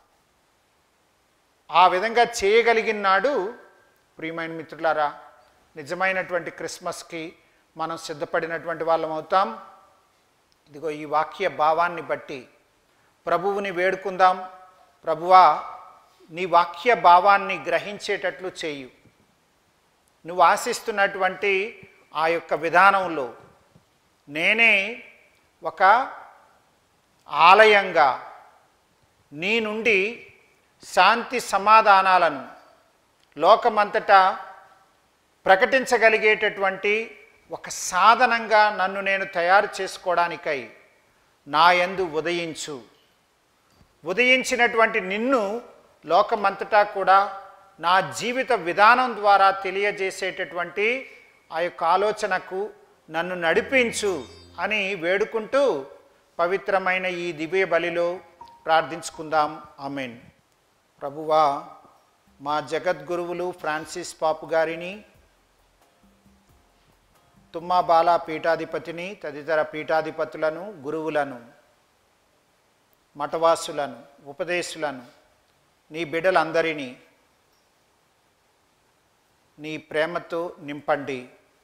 ఆ విధంగా చేయగలిగిన నాడు ప్రియమైన మిత్రులారా నిజమైనటువంటి క్రిస్మస్కి మనం సిద్ధపడినటువంటి వాళ్ళం అవుతాం ఇదిగో ఈ వాక్య భావాన్ని బట్టి ప్రభువుని వేడుకుందాం ప్రభువా నీ వాక్య భావాన్ని గ్రహించేటట్లు చేయు నువ్వు ఆశిస్తున్నటువంటి ఆ యొక్క విధానంలో నేనే ఒక ఆలయంగా నీ నుండి శాంతి సమాధానాలను లోకమంతటా ప్రకటించగలిగేటటువంటి ఒక సాధనంగా నన్ను నేను తయారు చేసుకోవడానికై నా యందు ఉదయించు ఉదయించినటువంటి నిన్ను లోకమంతటా కూడా నా జీవిత విధానం ద్వారా తెలియజేసేటటువంటి ఆ యొక్క ఆలోచనకు నన్ను నడిపించు అని వేడుకుంటూ పవిత్రమైన ఈ దివ్య బలిలో ప్రార్థించుకుందాం ఆమెన్ ప్రభువా మా జగద్గురువులు ఫ్రాన్సిస్ పాపు గారిని తుమ్మాబాల పీఠాధిపతిని తదితర పీఠాధిపతులను గురువులను మఠవాసులను ఉపదేశులను నీ బిడ్డలందరినీ నీ ప్రేమతో నింపండి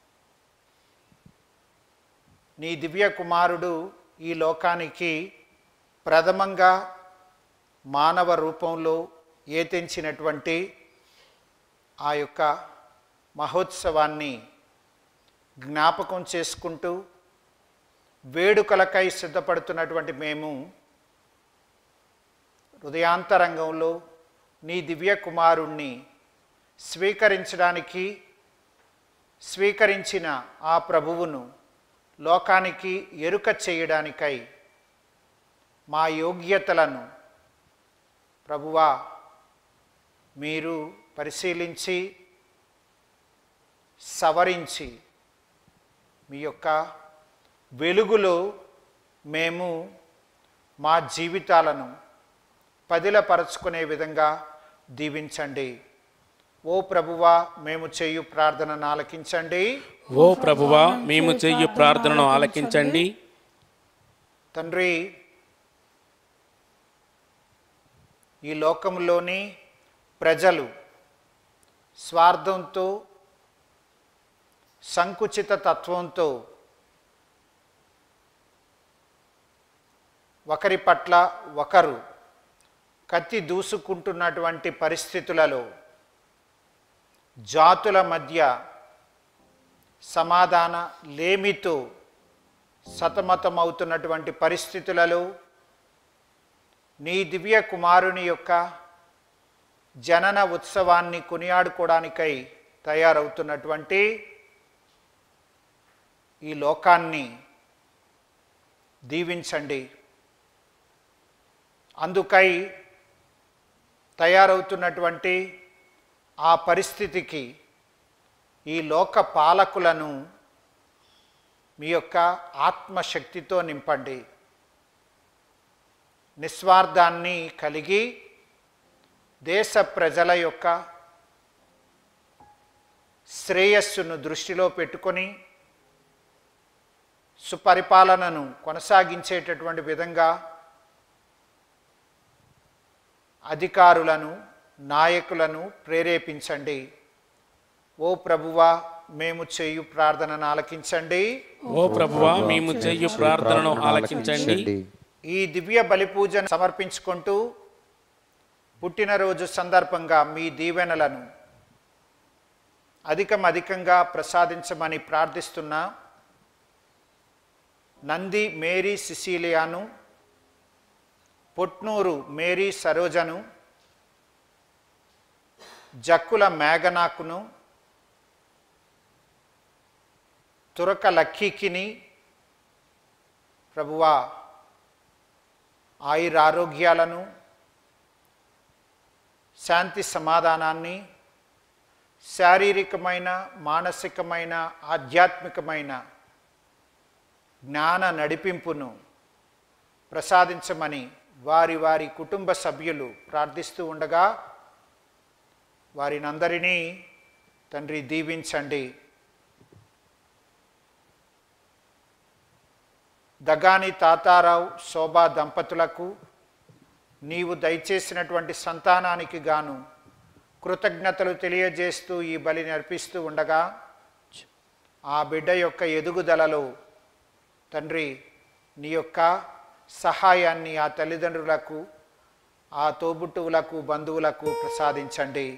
నీ దివ్య కుమారుడు ఈ లోకానికి ప్రథమంగా మానవ రూపంలో ఏతెంచినటువంటి ఆ యొక్క మహోత్సవాన్ని జ్ఞాపకం చేసుకుంటూ వేడుకలకై సిద్ధపడుతున్నటువంటి మేము హృదయాంతరంగంలో నీ దివ్య కుమారుణ్ణి స్వీకరించడానికి స్వీకరించిన ఆ ప్రభువును లోకానికి ఎరుక చేయడానికై మా యోగ్యతలను ప్రభువా మీరు పరిశీలించి సవరించి మీ యొక్క వెలుగులో మేము మా జీవితాలను పదిలపరచుకునే విధంగా దీవించండి ఓ ప్రభువా మేము చేయు ప్రార్థనను ఆలకించండి ఓ ప్రభువా మేము చెయ్యి ప్రార్థనను ఆలకించండి తండ్రి ఈ లోకంలోని ప్రజలు స్వార్థంతో సంకుచిత తత్వంతో ఒకరి పట్ల ఒకరు కత్తి దూసుకుంటున్నటువంటి పరిస్థితులలో జాతుల మధ్య సమాధాన లేమితో సతమతమవుతున్నటువంటి పరిస్థితులలో నీ దివ్య కుమారుని యొక్క జనన ఉత్సవాన్ని కొనియాడుకోవడానికై తయారవుతున్నటువంటి ఈ లోకాన్ని దీవించండి అందుకై తయారవుతున్నటువంటి ఆ పరిస్థితికి ఈ లోక పాలకులను మీ యొక్క ఆత్మశక్తితో నింపండి నిస్వార్థాన్ని కలిగి దేశ ప్రజల యొక్క శ్రేయస్సును దృష్టిలో పెట్టుకొని సుపరిపాలనను కొనసాగించేటటువంటి విధంగా అధికారులను నాయకులను ప్రేరేపించండి ఓ ప్రభువా మేము చేయు ప్రార్థనను ఆలకించండి ఓ ప్రభువా మేము చెయ్యి ప్రార్థనను ఆలకించండి ఈ దివ్య బలి పూజను సమర్పించుకుంటూ పుట్టినరోజు సందర్భంగా మీ దీవెనలను అధికం అధికంగా ప్రసాదించమని ప్రార్థిస్తున్నా నంది మేరీ సిసిలియాను పొట్నూరు మేరీ సరోజను జక్కుల మేఘనాకును తురక లక్కీకిని ప్రభువా ఆయురారోగ్యాలను శాంతి సమాధానాన్ని శారీరకమైన మానసికమైన ఆధ్యాత్మికమైన జ్ఞాన నడిపింపును ప్రసాదించమని వారి వారి కుటుంబ సభ్యులు ప్రార్థిస్తూ ఉండగా వారినందరినీ తండ్రి దీవించండి దగాని తాతారావు శోభా దంపతులకు నీవు దయచేసినటువంటి సంతానానికి గాను కృతజ్ఞతలు తెలియజేస్తూ ఈ బలిని అర్పిస్తూ ఉండగా ఆ బిడ్డ యొక్క ఎదుగుదలలో తండ్రి నీ యొక్క సహాయాన్ని ఆ తల్లిదండ్రులకు ఆ తోబుట్టువులకు బంధువులకు ప్రసాదించండి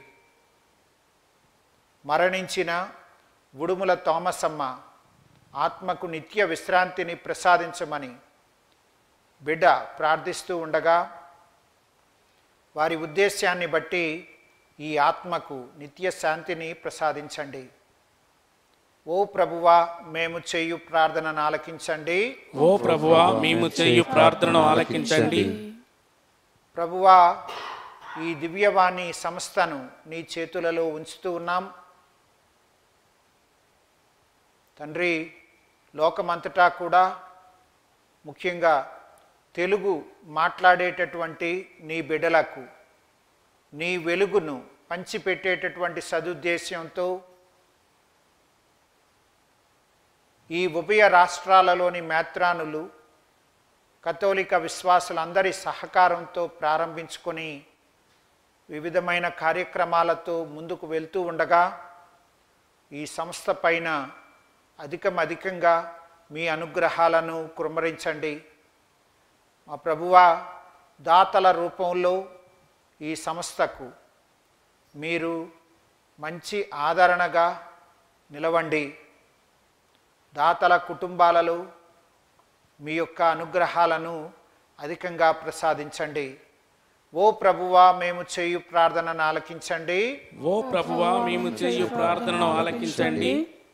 మరణించిన ఉడుముల తోమసమ్మ ఆత్మకు నిత్య విశ్రాంతిని ప్రసాదించమని బిడ్డ ప్రార్థిస్తూ ఉండగా వారి ఉద్దేశాన్ని బట్టి ఈ ఆత్మకు నిత్య శాంతిని ప్రసాదించండి ఓ ప్రభువా మేము చేయు ప్రార్థనను ఆలకించండి ఓ ప్రభువా మేము చేయు ప్రార్థనను ఆలకించండి ప్రభువా ఈ దివ్యవాణి సంస్థను నీ చేతులలో ఉంచుతూ ఉన్నాం తండ్రి లోకమంతటా కూడా ముఖ్యంగా తెలుగు మాట్లాడేటటువంటి నీ బిడ్డలకు నీ వెలుగును పంచిపెట్టేటటువంటి సదుద్దేశ్యంతో ఈ ఉభయ రాష్ట్రాలలోని మేత్రానులు కథోలిక విశ్వాసులందరి సహకారంతో ప్రారంభించుకొని వివిధమైన కార్యక్రమాలతో ముందుకు వెళ్తూ ఉండగా ఈ సంస్థ పైన అధికం అధికంగా మీ అనుగ్రహాలను కుమ్మరించండి మా ప్రభువా దాతల రూపంలో ఈ సంస్థకు మీరు మంచి ఆదరణగా నిలవండి దాతల కుటుంబాలలో మీ యొక్క అనుగ్రహాలను అధికంగా ప్రసాదించండి ఓ ప్రభువా మేము చేయు ప్రార్థనను ఆలకించండి ఓ ప్రభువా మేము చేయు ప్రార్థనను ఆలకించండి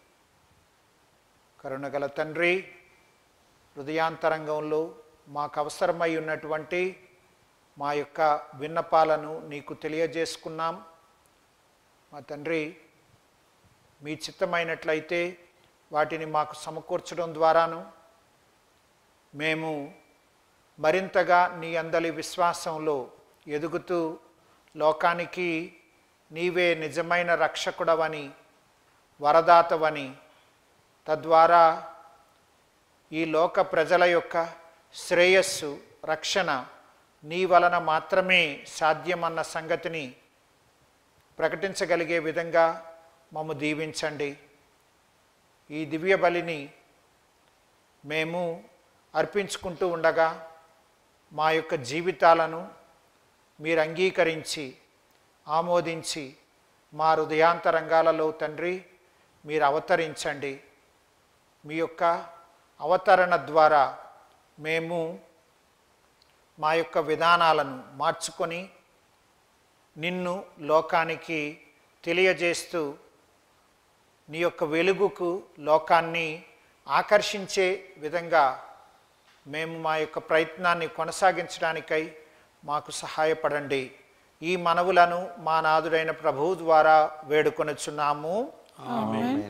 కరుణగల తండ్రి హృదయాంతరంగంలో మాకు అవసరమై ఉన్నటువంటి మా యొక్క విన్నపాలను నీకు తెలియజేసుకున్నాం మా తండ్రి మీ చిత్తమైనట్లయితే వాటిని మాకు సమకూర్చడం ద్వారాను మేము మరింతగా నీ అందలి విశ్వాసంలో ఎదుగుతూ లోకానికి నీవే నిజమైన రక్షకుడవని వరదాతవని తద్వారా ఈ లోక ప్రజల యొక్క శ్రేయస్సు రక్షణ నీ వలన మాత్రమే సాధ్యమన్న సంగతిని ప్రకటించగలిగే విధంగా మమ్ము దీవించండి ఈ దివ్య బలిని మేము అర్పించుకుంటూ ఉండగా మా యొక్క జీవితాలను మీరు అంగీకరించి ఆమోదించి మా హృదయాంతరంగాలలో తండ్రి మీరు అవతరించండి మీ యొక్క అవతరణ ద్వారా మేము మా యొక్క విధానాలను మార్చుకొని నిన్ను లోకానికి తెలియజేస్తూ నీ యొక్క వెలుగుకు లోకాన్ని ఆకర్షించే విధంగా మేము మా యొక్క ప్రయత్నాన్ని కొనసాగించడానికై మాకు సహాయపడండి ఈ మనవులను మా నాదుడైన ప్రభువు ద్వారా వేడుకొనుచున్నాము ఆమేన్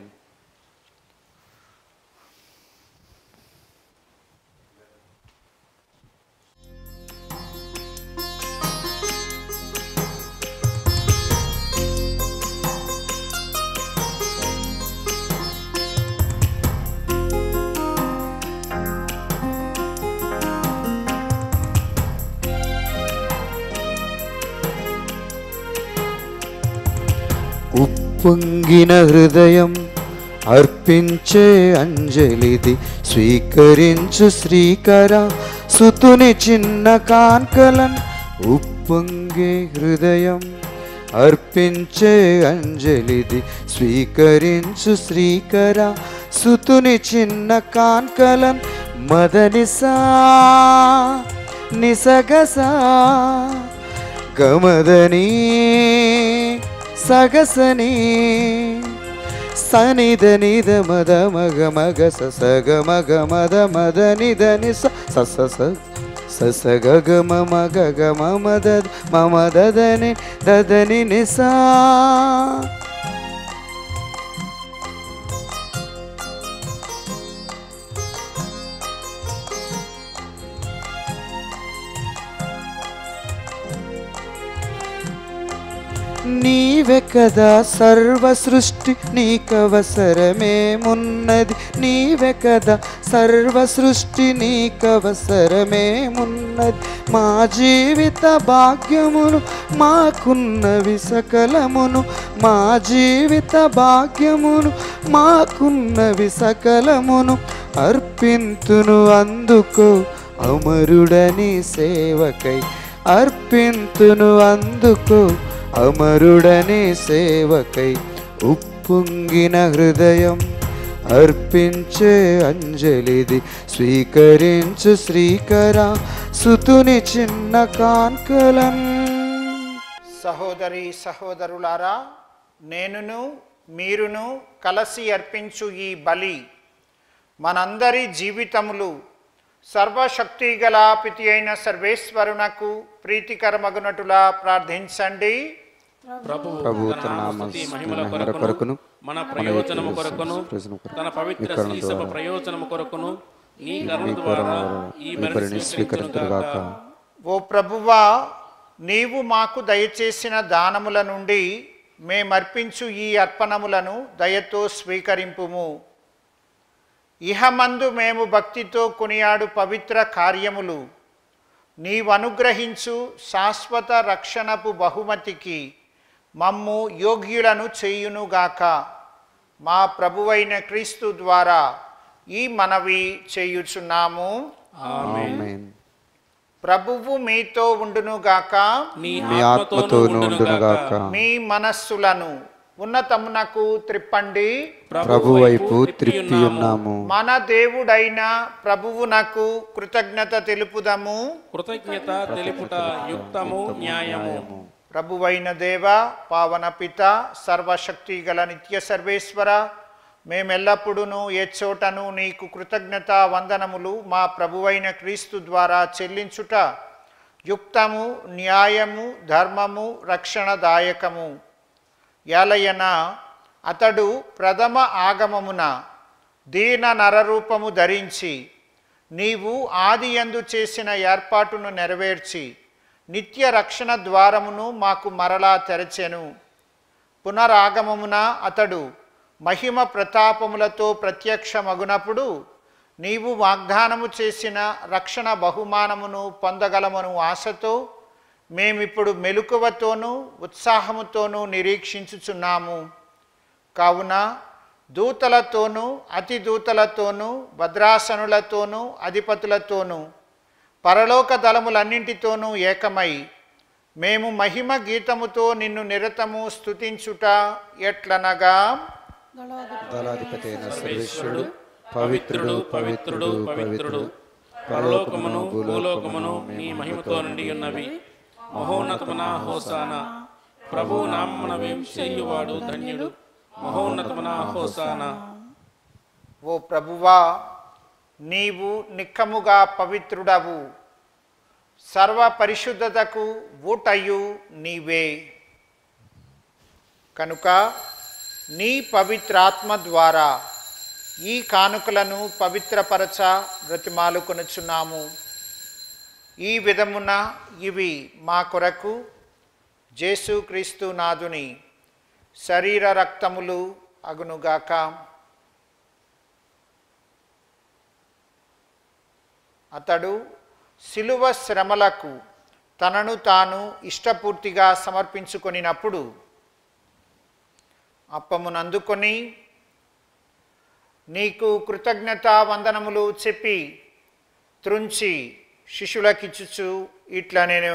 ఉప్పొంగిన హృదయం అర్పించే అంజలిది స్వీకరించు శ్రీకర సుతుని చిన్న కాన్కలన్ ఉప్పొంగే హృదయం అర్పించే అంజలిది స్వీకరించు శ్రీకర సుతుని చిన్న కాన్కలన్ మదనిసా నిసగసా గమదని సగసని సనిద నిద మద మగ మగ సస గ మగ మద మద నిద ని స స స స స స గ గ మ మ గ గ మ మ ద మ మ ద ద ని ద ద ని ని సా నీవే కదా సర్వ సృష్టి నీకవసరమేమున్నది నీవే కదా సర్వ సృష్టి నీకవసరమేమున్నది మా జీవిత భాగ్యమును మాకున్నవి సకలమును మా జీవిత భాగ్యమును మాకున్నవి సకలమును అర్పింతును అందుకో అమరుడని సేవకై అర్పింతును అందుకో అమరుడని సేవకై ఉప్పొంగిన హృదయం అర్పించే అంజలిది స్వీకరించు శ్రీకర సుతుని చిన్న కాన్కలం సహోదరి సహోదరులారా నేనును మీరును కలసి అర్పించు ఈ బలి మనందరి జీవితములు సర్వశక్తి గల పితి అయిన సర్వేశ్వరునకు ప్రీతికరమగునటులా ప్రార్థించండి ప్రభు ప్రభు తన తన నామ నామస్తుతి మహిమల మహిమల కొరకును కొరకును, మన ప్రయోజనము కొరకును ప్రయోజనము కొరకును, తన పవిత్ర మీ కరుణ శ్రీ సభ ద్వారా, ప్రయోజనము కొరకును నీ కరుణ మీ ద్వారా కరుణ ఈ మీ బలిని బలిని స్వీకరించునుగాక స్వీకరించుగాక ఓ ప్రభువా నీవు మాకు దయచేసిన దానముల నుండి మేమర్పించు ఈ అర్పణములను దయతో స్వీకరింపుము ఇహమందు మేము భక్తితో కొనియాడు పవిత్ర కార్యములు నీవు అనుగ్రహించు శాశ్వత రక్షణపు బహుమతికి మమ్ము యోగ్యులను చేయునుగాక మా ప్రభువైన క్రీస్తు ద్వారా ఈ మనవి చేయుచున్నాము ఆమేన్ ప్రభువు మీతో ఉండునుగాక నీ మీ ఆత్మతోనూ ఆత్మతోను ఉండునుగాక ఉండునుగాక మీ మనస్సులను ఉన్నతమునకు త్రిప్పండి ప్రభు వైపు త్రిప్పి ఉన్నాము మన దేవుడైన ప్రభువునకు కృతజ్ఞత తెలుపుదము కృతజ్ఞత తెలుపుట యుక్తము న్యాయము ప్రభువైన దేవ పావన పిత సర్వశక్తి గల నిత్య సర్వేశ్వర మేమెల్లప్పుడూ ఏ చోటను నీకు కృతజ్ఞత వందనములు మా ప్రభువైన క్రీస్తు ద్వారా చెల్లించుట యుక్తము న్యాయము ధర్మము రక్షణదాయకము యాలయన అతడు ప్రథమ ఆగమమున దీన నరరూపము ధరించి నీవు ఆది యందు చేసిన ఏర్పాటును నెరవేర్చి నిత్య రక్షణ ద్వారమును మాకు మరలా తెరచెను పునరాగమమున అతడు మహిమ ప్రతాపములతో ప్రత్యక్షమగునప్పుడు నీవు వాగ్దానము చేసిన రక్షణ బహుమానమును పొందగలమను ఆశతో మేమిప్పుడు మెలకువతోనూ ఉత్సాహముతోనూ నిరీక్షించుచున్నాము కావున దూతలతోనూ అతి దూతలతోనూ భద్రాసనులతోనూ అధిపతులతోనూ పరలోక దళములన్నింటితోనూ ఏకమై మేము మహిమ గీతముతో నిన్ను నిరతము స్తుతించుట ఎట్లనగా దళాధిపతి అయిన సర్వేశ్వరుడు సర్వేశ్వరుడు పవిత్రుడు పవిత్రుడు పవిత్రుడు పరలోకమును భూలోకమును నీ మహిమతో నుండి ఉన్నవి మహోన్నతమున హోసాన ప్రభు నామమున చేయువాడు ధన్యుడు మహోన్నతమున హోసాన ఓ ప్రభువా నీవు నిక్కముగా పవిత్రుడవు సర్వ పరిశుద్ధతకు ఊటయు నీవే కనుక నీ పవిత్రాత్మ ద్వారా ఈ కానుకలను పవిత్రపరచ బ్రతిమాలుకొనుచున్నాము ఈ విధమున ఇవి మా కొరకు జేసుక్రీస్తు నాదుని శరీర రక్తములు అగునుగాక అతడు శిలువ శ్రమలకు తనను తాను ఇష్టపూర్తిగా సమర్పించుకొనినప్పుడు అప్పమునందుకొని నీకు కృతజ్ఞతా వందనములు చెప్పి త్రుంచి శిష్యులకిచ్చుచు ఇట్లా నేను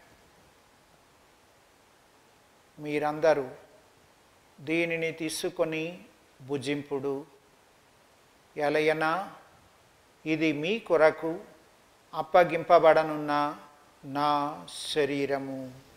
మీరందరూ దీనిని తీసుకొని భుజింపుడు ఎలయనా ఇది మీ కొరకు అప్పగింపబడనున్న నా శరీరము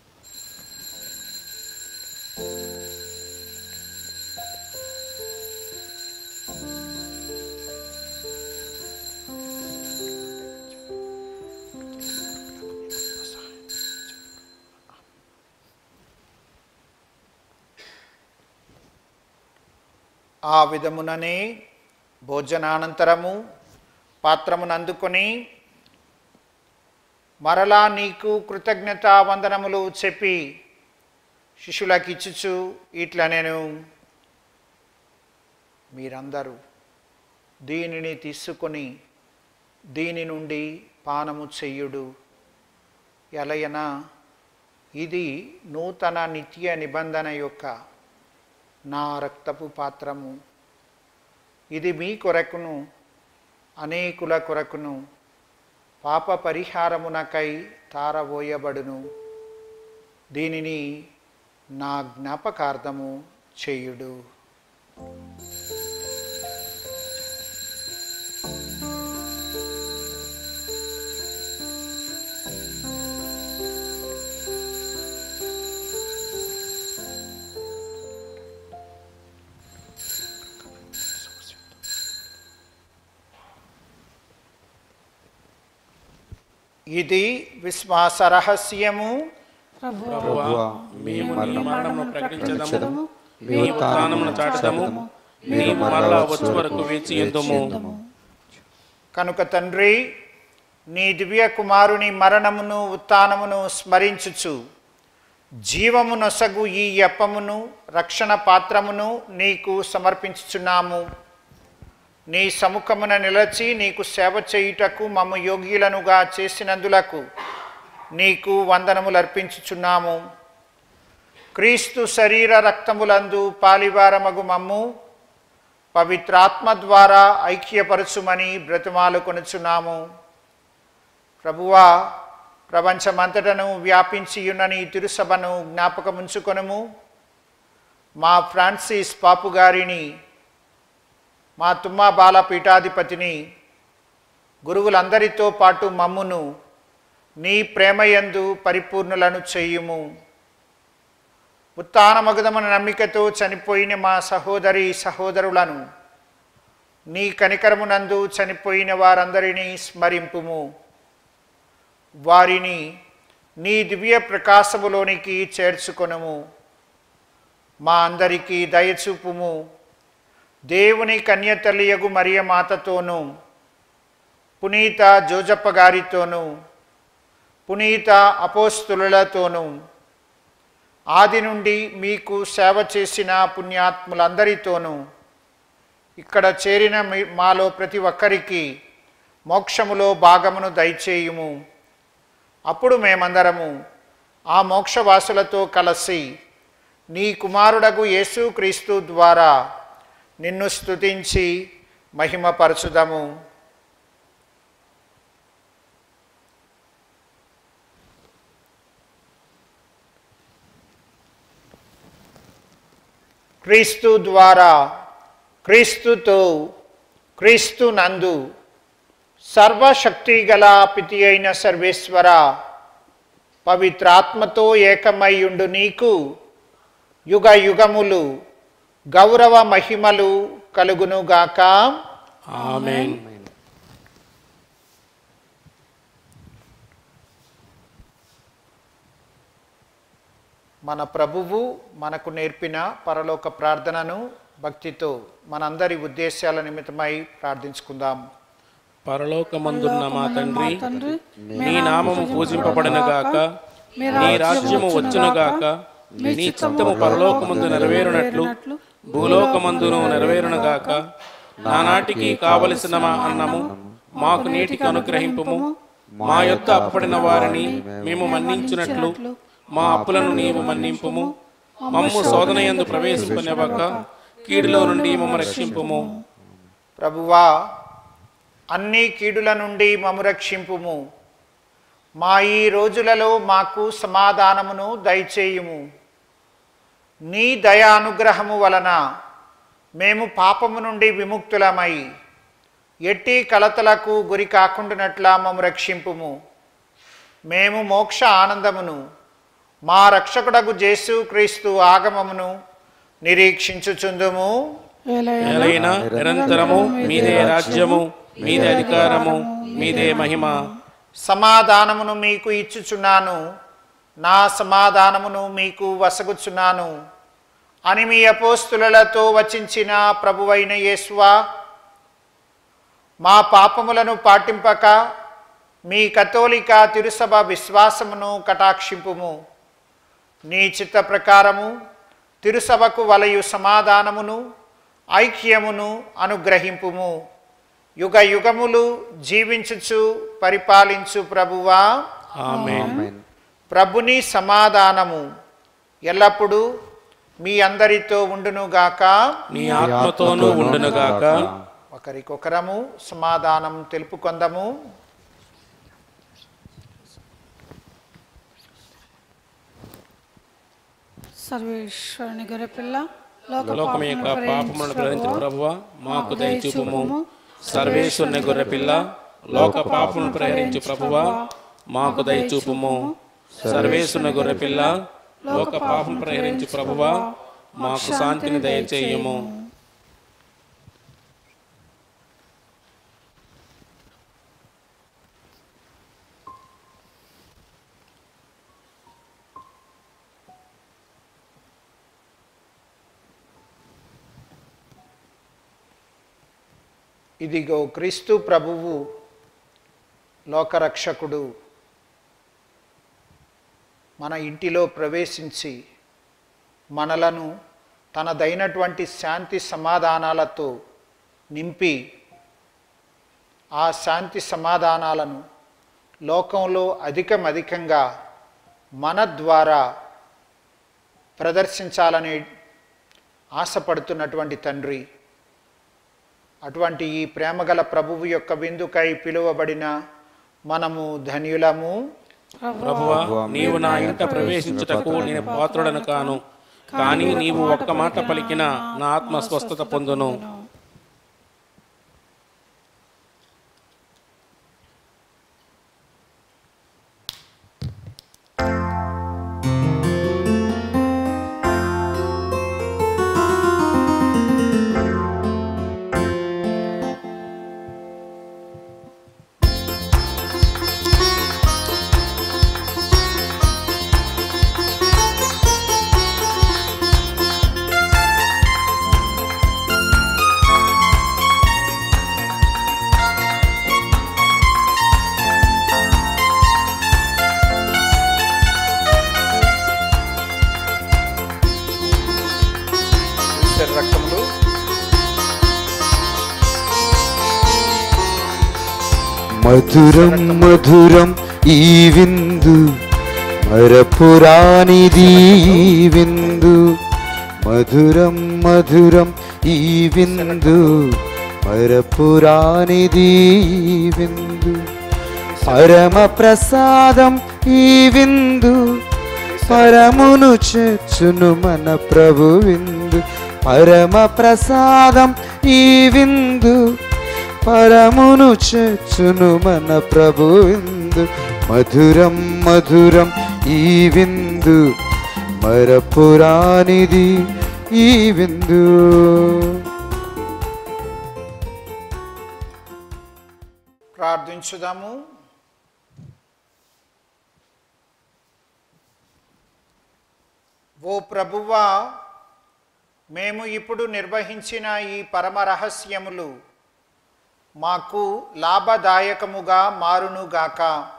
ఆ విధముననే భోజనానంతరము పాత్రమును అందుకొని మరలా నీకు కృతజ్ఞత వందనములు చెప్పి శిష్యులకు ఇచ్చుచు ఇట్లా నేను మీరందరూ దీనిని తీసుకొని దీని నుండి పానము చెయ్యుడు ఎలయనా ఇది నూతన నిత్య నిబంధన యొక్క నా రక్తపు పాత్రము ఇది మీ కొరకును అనేకుల కొరకును పాప పరిహారమునకై తారబోయబడును దీనిని నా జ్ఞాపకార్థము చేయుడు ఇది విశ్వాస రహస్యము ప్రభువా ప్రభువా మేము నీ మరణమును ప్రకటించదము ప్రకటించదము నీ ఉత్థానమును చాటదము నీ మరలా వచ్చే వరకు వేచి ఎందుము కనుక తండ్రి నీ దివ్య కుమారుని మరణమును ఉత్థానమును స్మరించుచు జీవము నొసగు ఈ యప్పమును రక్షణ పాత్రమును నీకు సమర్పించుచున్నాము నీ సముఖమున నిలచి నీకు సేవ చేయుటకు మమ్మ యోగ్యులనుగా చేసినందులకు నీకు వందనములు అర్పించుచున్నాము క్రీస్తు శరీర రక్తములందు పాలివారమగు మమ్ము పవిత్రాత్మ ద్వారా ఐక్యపరచుమని బ్రతిమాలు కొనుచున్నాము ప్రభువా ప్రపంచమంతటను వ్యాపించి ఉన్న నీ తిరుసభను జ్ఞాపకముంచుకొనుము మా ఫ్రాన్సిస్ పాపు గారిని మా తుమ్మా బాల పీఠాధిపతిని గురువులందరితో పాటు మమ్మును నీ ప్రేమయందు పరిపూర్ణులను చేయుము ఉత్తానమగుదమన నమ్మికతో చనిపోయిన మా సహోదరి సహోదరులను నీ కనికరమునందు చనిపోయిన వారందరినీ స్మరింపుము వారిని నీ దివ్య ప్రకాశములోనికి చేర్చుకొనుము మా అందరికీ దయచూపుము దేవుని కన్యతల్లియగు మరియ మాతతోనూ పునీత జోజప్ప గారితోనూ పునీత అపోస్తులతోనూ ఆది నుండి మీకు సేవ చేసిన పుణ్యాత్ములందరితోనూ ఇక్కడ చేరిన మీ- మాలో ప్రతి ఒక్కరికి మోక్షములో భాగమును దయచేయుము అప్పుడు మేమందరము ఆ మోక్షవాసులతో కలిసి నీ కుమారుడగు యేసుక్రీస్తు ద్వారా నిన్ను స్తుతించి మహిమపరచుదము క్రీస్తు ద్వారా క్రీస్తుతో క్రీస్తు నందు సర్వశక్తి గల పితి అయిన సర్వేశ్వర పవిత్రాత్మతో ఏకమయ్యుండు నీకు యుగ యుగములు గౌరవ మహిమలు కలుగునుగాక ఆమేన్ మన ప్రభువు మనకు నేర్పిన పరలోక ప్రార్థనను భక్తితో మనందరి ఉద్దేశాల నిమిత్తమై ప్రార్థించుకుందాం పరలోకమందున్న మా తండ్రి తండ్రి నీ నామము పూజింపబడనుగాక నీ రాజ్యము వచ్చునుగాక నీ చిత్తము పరలోకమందు నెరవేరునట్లు భూలోకమందును నెరవేరునుగాక నానాటికి కావలసిన మా అన్నము మాకు నీటికి అనుగ్రహింపుము మా యొక్క అప్పడిన వారిని మేము మన్నించున్నట్లు మా అప్పులను నీవు మన్నింపుము మమ్ము శోధనయందు ప్రవేశింపనివ్వక కీడులో నుండి మమ్మ రక్షింపుము ప్రభువా అన్ని కీడుల నుండి మము రక్షింపుము మా ఈ రోజులలో మాకు సమాధానమును దయచేయుము నీ దయానుగ్రహము వలన మేము పాపము నుండి విముక్తులమై ఎట్టి కలతలకు గురి కాకుండానట్లా మము రక్షింపుము మేము మోక్ష ఆనందమును మా రక్షకుడగు జేసు క్రీస్తు ఆగమమును నిరీక్షించుచుందుము ఎలైనా నిరంతరము మీదే రాజ్యము మీదే అధికారము మీదే మహిమ సమాధానమును మీకు ఇచ్చుచున్నాను నా సమాధానమును మీకు వసగుచున్నాను అని మీ అపోస్తులతో వచించిన ప్రభువైన యేసువా మా పాపములను పాటింపక మీ కథోలిక తిరుసభ విశ్వాసమును కటాక్షింపుము నీ చిత్త ప్రకారము తిరుసభకు వలయు సమాధానమును ఐక్యమును అనుగ్రహింపుము యుగ యుగములు జీవించుచు పరిపాలించు ప్రభువా ఆమేన్ ఆమేన్ ప్రభుని సమాధానము ఎల్లప్పుడూ మీ అందరితో ఉండునుగాక నీ ఆత్మతోనూ ఉండునుగాక ఒకరికొకరము సమాధానం తెలుపుకొందము సర్వేశ్వరుని గొర్రెపిల్ల లోకం యొక్క పాపములను గ్రహించిన ప్రభువ మాకు దయచూపుము సర్వేశ్వరుని గొర్రెపిల్ల లోక పాపములను ప్రహరించు ప్రభువ మాకు దయచూపుము సర్వేశ్వరుని గొర్రెపిల్ల లోక పాపం ప్రహరించు ప్రభువ మాకు శాంతిని దయచేయము ఇదిగో క్రీస్తు ప్రభువు లోకరక్షకుడు మన ఇంటిలో ప్రవేశించి మనలను తనదైనటువంటి శాంతి సమాధానాలతో నింపి ఆ శాంతి సమాధానాలను లోకంలో అధికమధికంగా మన ద్వారా ప్రదర్శించాలని ఆశపడుతున్నటువంటి తండ్రి అటువంటి ఈ ప్రేమగల ప్రభువు యొక్క విందుకై పిలువబడిన మనము ధన్యులము ప్రభువా నీవు నా ఇంట ప్రవేశించుటకు నేను పాత్రుడను కాను కానీ నీవు ఒక్క మాట పలికిన నా ఆత్మ స్వస్థత పొందును ఈశ్వర రక్తములు మధురం మధురం ఈ విందు మరపురానిది ఈ విందు మధురం మధురం ఈ విందు మరపురానిది ఈ విందు పరమ ప్రసాదం ఈ విందు పరమును చేర్చును మన ప్రభు విందు పరమ ప్రసాదం ఈ విందు పరమును చేర్చును మన ప్రభు విందు మధురం మధురం ఈ విందు మరపురానిది ఈ విందు ప్రార్థించుదాము ఓ ప్రభువా మేము ఇప్పుడు నిర్వహించిన ఈ పరమ రహస్యములు మాకు లాభదాయకముగా మారునుగాక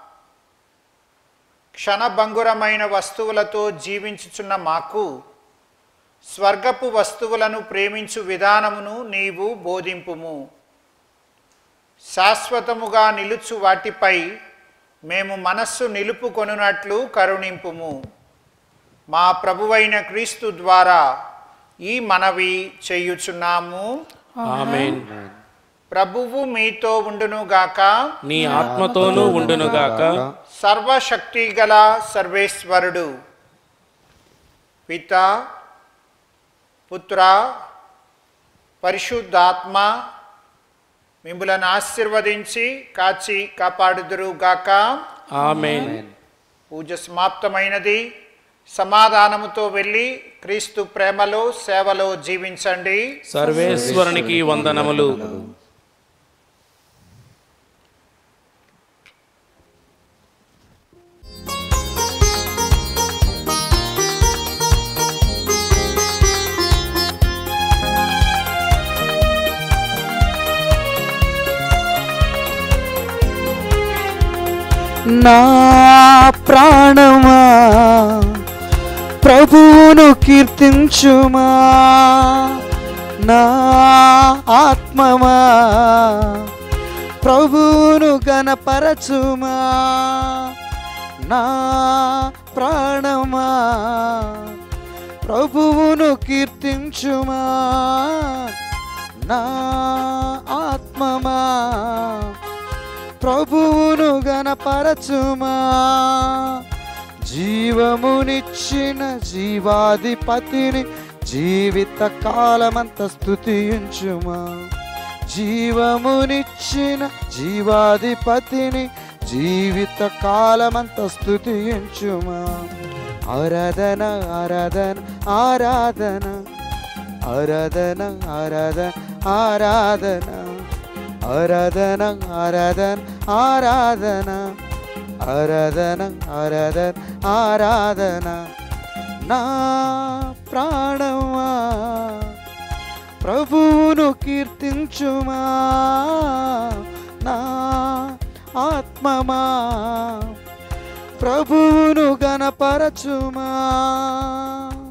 క్షణభంగురమైన వస్తువులతో జీవించుచున్న మాకు స్వర్గపు వస్తువులను ప్రేమించు విధానమును నీవు బోధింపుము శాశ్వతముగా నిలుచు వాటిపై మేము మనస్సు నిలుపుకొనున్నట్లు కరుణింపుము మా ప్రభువైన క్రీస్తు ద్వారా ఈ మనవి చేయుచున్నాము ఆమేన్ ప్రభువు మీతో ఉండునుగాక నీ ఆత్మతోనూ ఉండునుగాక సర్వశక్తి గల సర్వేశ్వరుడు పిత పుత్ర పరిశుద్ధాత్మ మిమ్మలను ఆశీర్వదించి కాచి కాపాడుదురుగాక ఆమేన్ పూజ సమాప్తమైనది సమాధానముతో వెళ్ళి క్రీస్తు ప్రేమలో సేవలో జీవించండి సర్వేశ్వరునికి వందనములు నా ప్రాణమా ప్రభువును కీర్తించుమా నా ఆత్మమా ప్రభువును గణపరచుమా నా ప్రాణమా ప్రభువును కీర్తించుమా నా ఆత్మమా ప్రభువును గణపరచుమా జీవమునిచ్చిన జీవాధిపతిని జీవిత కాలమంత స్థుతించుమా జీవమునిచ్చిన జీవాధిపతిని జీవిత కాలమంత స్థుతించుమా ఆరాధన ఆరాధన ఆరాధన ఆరాధన ఆరాధన ఆరాధన ఆరాధన ఆరాధన ఆరాధన ఆరాధన ఆరాధన ఆరాధన నా ప్రాణమా ప్రభువును కీర్తించుమా నా ఆత్మమా ప్రభువును గణపరచుమా